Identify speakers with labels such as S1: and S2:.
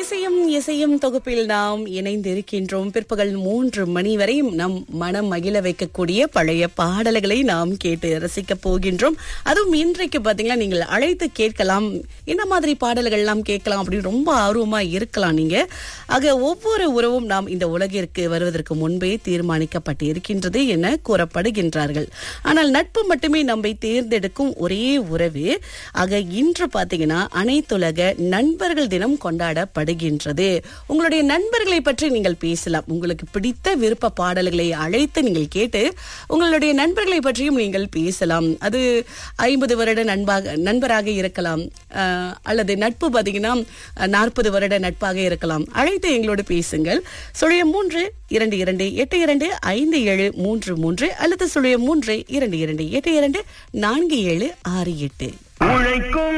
S1: இசையும் இசையும் தொகுப்பில் நாம் இணைந்திருக்கின்றோம் பிற்பகல் மூன்று மணி வரை நம் மனம் மகிழ வைக்கக்கூடிய பழைய பாடல்களை நாம் கேட்டு ரசிக்க போகின்றோம் அதுவும் இன்றைக்கு பாத்தீங்கன்னா நீங்கள் அழைத்து கேட்கலாம் என்ன மாதிரி பாடல்கள் எல்லாம் கேட்கலாம் அப்படின்னு ரொம்ப ஆர்வமா இருக்கலாம் நீங்க ஆக ஒவ்வொரு உறவும் நாம் இந்த உலகிற்கு வருவதற்கு முன்பே தீர்மானிக்கப்பட்டு இருக்கின்றது என கூறப்படுகின்றார்கள் ஆனால் நட்பு மட்டுமே நம்மை தேர்ந்தெடுக்கும் ஒரே உறவு ஆக இன்று பாத்தீங்கன்னா அனைத்துலக நண்பர்கள் தினம் கொண்டாடப்படுகின்றது உங்களுடைய நண்பர்களை பற்றி நீங்கள் பேசலாம் உங்களுக்கு பிடித்த விருப்ப பாடல்களை அழைத்து நீங்கள் கேட்டு உங்களுடைய நண்பர்களை பற்றியும் நீங்கள் பேசலாம் அது ஐம்பது வருட நண்பாக நண்பராக இருக்கலாம் அஹ், அல்லது நட்பு பாத்தீங்கன்னா நாற்பது வருட நட்பாக இருக்கலாம் அழைத்து எங்களோடு பேசுங்கள் சுழியம் மூன்று இரண்டு இரண்டு எட்டு இரண்டு ஐந்து ஏழு மூன்று மூன்று அல்லது சுழியம் மூன்று இரண்டு இரண்டு எட்டு இரண்டு நான்கு ஏழு ஆறு எட்டு
S2: உழைக்கும்